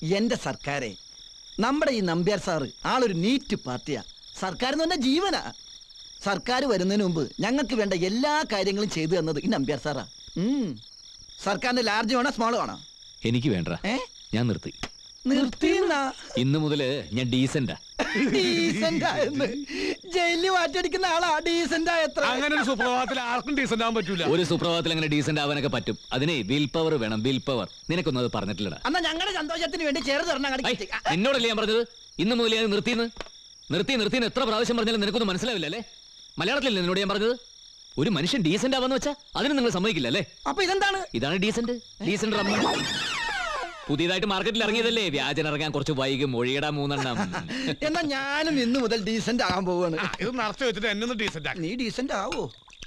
എന്റെ സർക്കാരെ നമ്മുടെ ഈ നമ്പ്യാർ സാറ് ആളൊരു നീറ്റ് പാർട്ടിയാ സർക്കാർ എന്ന് പറഞ്ഞാൽ ജീവനാ സർക്കാർ വരുന്നതിന് മുമ്പ് ഞങ്ങൾക്ക് വേണ്ട എല്ലാ കാര്യങ്ങളും ചെയ്തു തന്നത് ഈ നമ്പ്യാർ സാറാ ഉം. സർക്കാരിന്റെ ലാർജ് വേണോ സ്മോൾ വേണോ എനിക്ക് വേണ്ട ഏ ഞാൻ നിർത്തി നിർത്തിന്നാ ഇന്ന് മുതല് ഞാൻ ഡീസന്റാ ഡീസന്റ് ആയെന്ന് ജയിലിൽ വാറ്റടിക്കുന്ന ആളാ ഡീസന്റ് ആയത്ര അങ്ങനെ ഒരു സുപ്രഭാതത്തിൽ ആർക്കും ഡീസന്റ് ആവാൻ പറ്റൂല ഒരു സുപ്രഭാതത്തിൽ അങ്ങനെ ഡീസന്റ് ആവാനൊക്കെ പറ്റും അതിനെ വിൽ പവർ വേണം വിൽ പവർ നിനക്കൊന്നും അത് പറഞ്ഞിട്ടില്ലടാ എന്നാ ഞങ്ങളുടെ സന്തോഷത്തിന് വേണ്ടി ചേർന്ന് തരണം ഐ, അങ്ങോട്ട് ആ, നിന്നോടല്ലേ ഞാൻ പറഞ്ഞത് ഇന്ന് മുതൽ ഞാൻ നിർത്തിന്ന് നിർത്തി നിർത്തിന്ന് എത്ര പ്രാവശ്യം പറഞ്ഞാലും നിനക്കൊന്നും മനസ്സിലാവില്ല അല്ലേ മലയാളത്തിലല്ലേ നിന്നോട് ഞാൻ പറഞ്ഞത് ഒരു മനുഷ്യൻ ഡീസന്റ് ആവാന്ന് വെച്ചാ അതിന് നിങ്ങൾ സമ്മതിക്കില്ല അല്ലേ അപ്പൊ ഇതെന്താണ് ഇതാണ് ഡീസന്റ് ഡീസന്റ് റമ്മ പുതിയതായിട്ട് മാർക്കറ്റിൽ ഇറങ്ങിയതല്ലേ വ്യാജൻ ഇറങ്ങാൻ കുറച്ച് വൈകും ഒഴിയടാ മൂന്നെണ്ണം എന്നാ ഞാനും ഇന്ന് മുതൽ ഡീസന്റ് ആകാൻ പോവാണ് ആ, ഇത് നടത്തി വെച്ചിട്ട് എന്നെ ഒന്ന് ഡീസന്റ് ആക്കി നീ ഡീസന്റ് ആവോ